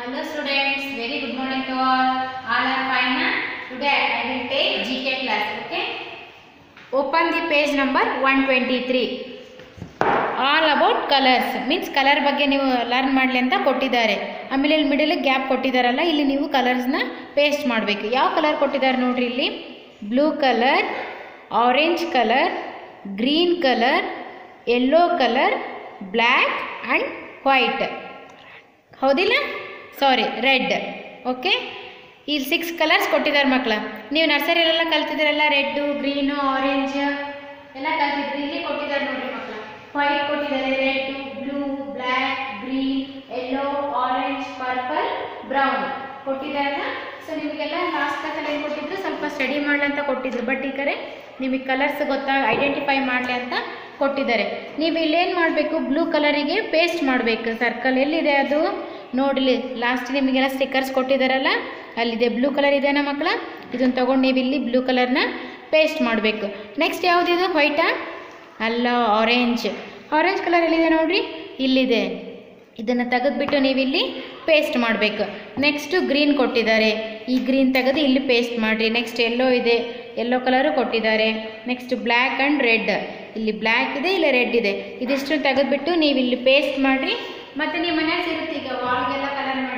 Hello students, very good morning to all. All are fine na? Today I will take GK class, okay? Open the page number 123. All about colours means colour ಬಗ್ಗೆ ನೀವು learn ಮಾಡಲಿ ಅಂತ ಕೊಟ್ಟಿದ್ದಾರೆ ಆಮೇಲೆ ಇಲ್ಲಿ middle gap ಕೊಟ್ಟಿದ್ದಾರಲ್ಲ ಇಲ್ಲಿ ನೀವು ಕಲರ್ಸ್ನ paste ಮಾಡಬೇಕು ಯಾವ ಕಲರ್ ಕೊಟ್ಟಿದ್ದಾರೆ ನೋಡ್ರಿ ಇಲ್ಲಿ blue colour orange colour green colour yellow colour black and white ಹೌದಿಲ್ಲ ಸಾರಿ ರೆಡ್ ಓಕೆ ಇಲ್ಲಿ ಸಿಕ್ಸ್ ಕಲರ್ಸ್ ಕೊಟ್ಟಿದ್ದಾರೆ ಮಕ್ಕಳ ನೀವು ನರ್ಸರಿಯಲ್ಲೆಲ್ಲ ಕಲ್ತಿದ್ದೀರಲ್ಲ ರೆಡ್ಡು ಗ್ರೀನು ಆರೆಂಜ್ ಎಲ್ಲ ಕಲ್ತಿದ್ರಿ ಇಲ್ಲಿ ಕೊಟ್ಟಿದ್ದಾರೆ ನೋಡ್ರಿ ಮಕ್ಕಳ ವೈಟ್ ಕೊಟ್ಟಿದ್ದಾರೆ red blue black green yellow orange purple brown ಕೊಟ್ಟಿದ್ದಾರಲ್ಲ ಸೊ ನಿಮಗೆಲ್ಲ ಲಾಸ್ಟ್ ಕ್ಲಾಸಲ್ಲಿ ಏನು ಕೊಟ್ಟಿದ್ರು ಸ್ವಲ್ಪ ಸ್ಟಡಿ ಮಾಡಲಿ ಅಂತ ಕೊಟ್ಟಿದ್ರು ಬಟ್ ಈ ಕಡೆ ನಿಮಗೆ ಕಲರ್ಸ್ ಗೊತ್ತಾ ಐಡೆಂಟಿಫೈ ಮಾಡಲಿ ಅಂತ ಕೊಟ್ಟಿದ್ದಾರೆ ನೀವು ಇಲ್ಲೇನು ಮಾಡಬೇಕು ಬ್ಲೂ ಕಲರಿಗೆ ಪೇಸ್ಟ್ ಮಾಡಬೇಕು ಸರ್ಕಲ್ ಎಲ್ಲಿದೆ ಅದು ನೋಡಲಿ ಲಾಸ್ಟ್ ನಿಮಗೆಲ್ಲ ಸ್ಟಿಕ್ಕರ್ಸ್ ಕೊಟ್ಟಿದ್ದಾರಲ್ಲ ಅಲ್ಲಿದೆ ಬ್ಲೂ ಕಲರ್ ಇದೆನಾ ಮಕ್ಕಳ ಇದನ್ನು ತೊಗೊಂಡು ನೀವು ಇಲ್ಲಿ ಬ್ಲೂ ಕಲರ್ನ ಪೇಸ್ಟ್ ಮಾಡಬೇಕು ನೆಕ್ಸ್ಟ್ ಯಾವುದಿದು ವೈಟಾ ಅಲ್ಲ ಆರೆಂಜ್ ಆರೆಂಜ್ ಕಲರ್ ಎಲ್ಲಿದೆ ನೋಡ್ರಿ ಇಲ್ಲಿದೆ ಇದನ್ನು ತೆಗೆದುಬಿಟ್ಟು ನೀವಿಲ್ಲಿ ಪೇಸ್ಟ್ ಮಾಡಬೇಕು ನೆಕ್ಸ್ಟು ಗ್ರೀನ್ ಕೊಟ್ಟಿದ್ದಾರೆ ಈ ಗ್ರೀನ್ ತೆಗೆದು ಇಲ್ಲಿ ಪೇಸ್ಟ್ ಮಾಡಿರಿ ನೆಕ್ಸ್ಟ್ ಎಲ್ಲೋ ಇದೆ ಎಲ್ಲೋ ಕಲರು ಕೊಟ್ಟಿದ್ದಾರೆ ನೆಕ್ಸ್ಟ್ ಬ್ಲ್ಯಾಕ್ ಆ್ಯಂಡ್ ರೆಡ್ ಇಲ್ಲಿ ಬ್ಲ್ಯಾಕ್ ಇದೆ ಇಲ್ಲಿ ರೆಡ್ ಇದೆ ಇದಿಷ್ಟು ತೆಗೆದುಬಿಟ್ಟು ನೀವು ಇಲ್ಲಿ ಪೇಸ್ಟ್ ಮಾಡಿರಿ ಮತ್ತು ನಿಮ್ಮ ಮನೇಲಿ ಸಿಗುತ್ತೆ ಈಗ ವಾಲ್ಗೆಲ್ಲ ಕಲರ್